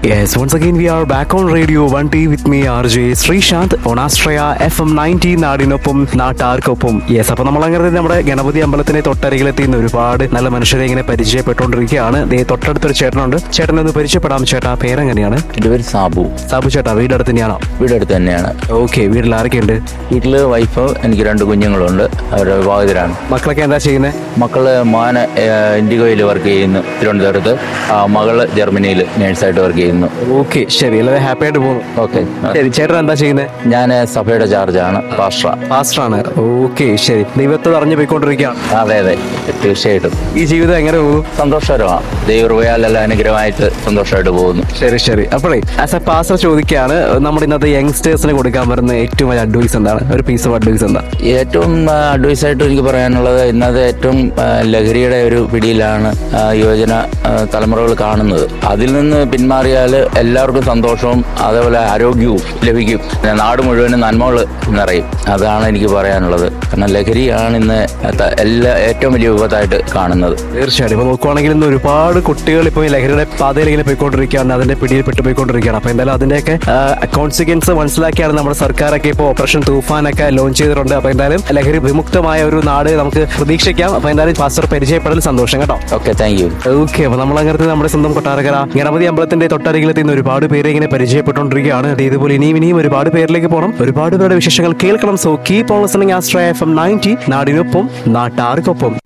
Yes, once again we are back on Radio 1T with me RJ Sreesanth on Astraya FM 90 നാടിനൊപ്പം നാട്ടാർക്കൊപ്പം yes അപ്പൊ നമ്മൾ അങ്ങനെ നമ്മുടെ ഗണപതി അമ്പലത്തിനെ തൊട്ടരികിലെത്തിയുന്ന ഒരുപാട് നല്ല മനുഷ്യരെ ഇങ്ങനെ പരിചയപ്പെട്ടുകൊണ്ടിരിക്കുകയാണ് ദേ തൊട്ടടുത്തൊരു ചേട്ടനുണ്ട് ചേട്ടനെ ഒന്ന് പരിചയപ്പെടാം ചേട്ടാ പേരെങ്ങനെയാണ് എൻ്റെ പേര് സാബു സാബു ചേട്ടാ വീടടുത്ത് തന്നെയാണോ വീടടുത്ത് തന്നെയാണ് ഓക്കെ വീട്ടിൽ ആരൊക്കെയുണ്ട് വീട്ടിൽ വൈഫ് എനിക്ക് രണ്ട് കുഞ്ഞുങ്ങളുണ്ട് അവരുടെ വിവാഹിതരാണ് മക്കളൊക്കെ എന്താ ചെയ്യുന്നത് മക്കള് മോന് ഇൻഡിഗോയിൽ വർക്ക് ചെയ്യുന്നു തിരുവനന്തപുരത്ത് ആ, മകള് ജർമ്മനിയിൽ നേഴ്സായിട്ട് വർക്ക് ചെയ്യുന്നു ഓക്കെ ശരി എല്ലാവരും ഹാപ്പി ആയിട്ട് പോകുന്നു ഓക്കെ ശരി ചേട്ടൻ എന്താ ചെയ്യുന്നത് ഞാൻ സഭയുടെ ചാർജാണ് പാസ്റ്റർ പാസ്റ്ററാണ് ഓക്കെ ശരി ദൈവത്തോട് അറിഞ്ഞു പോയിക്കൊണ്ടിരിക്കുകയാണ് അതെ അതെ തീർച്ചയായിട്ടും ഈ ജീവിതം എങ്ങനെ പോകും സന്തോഷകരമാണ് ദൈവകൃപയാലെല്ലാം അനുഗ്രഹമായിട്ട് സന്തോഷമായിട്ട് പോകുന്നു ശരി ശരി അപ്പോഴേ ആസ് എ പാസ്റ്റർ ചോദിക്കുകയാണ് നമ്മുടെ ഇന്നത്തെ യങ്സ്റ്റേഴ്സിന് കൊടുക്കാൻ പറ്റുന്ന ഏറ്റവും വലിയ അഡ്വൈസ് എന്താണ് ഒരു പീസ് ഓഫ് അഡ്വൈസ് എന്താ ഏറ്റവും അഡ്വൈസ് ആയിട്ട് എനിക്ക് പറയാനുള്ളത് ഇന്നത്തെ ഏറ്റവും ആ, ലഹരിയുടെ ഒരു പിടിയിലാണ് ആ, യുവജന ആ, തലമുറകൾ കാണുന്നത് അതിൽ നിന്ന് പിന്മാറിയാൽ എല്ലാവർക്കും സന്തോഷവും അതേപോലെ ആരോഗ്യവും ലഭിക്കും പിന്നെ നാട് മുഴുവനും നന്മകൾ നിറയും അതാണ് എനിക്ക് പറയാനുള്ളത് കാരണം ലഹരിയാണ് ഇന്ന് ത- എല്ലാ ഏറ്റവും വലിയ വിപത്തായിട്ട് കാണുന്നത് തീർച്ചയായിട്ടും ഇപ്പൊ നോക്കുവാണെങ്കിൽ ഇന്ന് ഒരുപാട് കുട്ടികൾ ഇപ്പോൾ ഈ ലഹരിയുടെ പാതയിൽ ഇങ്ങനെ പോയിക്കൊണ്ടിരിക്കുകയാണ് അതിന്റെ പിടിയിൽ പെട്ട് പോയിക്കൊണ്ടിരിക്കുകയാണ് അപ്പൊ എന്തായാലും അതിന്റെയൊക്കെ കോൺസിക്വൻസ് മനസ്സിലാക്കിയാണ് നമ്മുടെ സർക്കാരൊക്കെ ഇപ്പോൾ ഓപ്പറേഷൻ തൂഫാനൊക്കെ ലോഞ്ച് ചെയ്തിട്ടുണ്ട് അപ്പൊ എന്തായാലും ലഹരി വിമുക്തമായ ഒരു നാട് നമുക്ക് പ്രതീക്ഷിക്കാം അപ്പൊ എന്തായാലും പാസ്റ്റർ പരിചയപ്പെടൽ സന്തോഷം കേട്ടോ ഓക്കെ താങ്ക് യു ഓക്കെ അപ്പൊ നമ്മൾ അങ്ങനത്തെ നമ്മുടെ സ്വന്തം കൊട്ടാരക്കര ഗണപതി അമ്പലത്തിന്റെ തൊട്ടരികിലെത്തി ഇന്ന് ഒരുപാട് പേരെ ഇങ്ങനെ പരിചയപ്പെട്ടുകൊണ്ടിരിക്കുകയാണ് അത് ഇതുപോലെ ഇനിയും ഇനിയും ഒരുപാട് പേരിലേക്ക് പോകണം ഒരുപാട് പേരുടെ വിശേഷങ്ങൾ കേൾക്കണം so keep on listening Astra F M ninety നാടിനൊപ്പം നാട്ടാർക്കൊപ്പം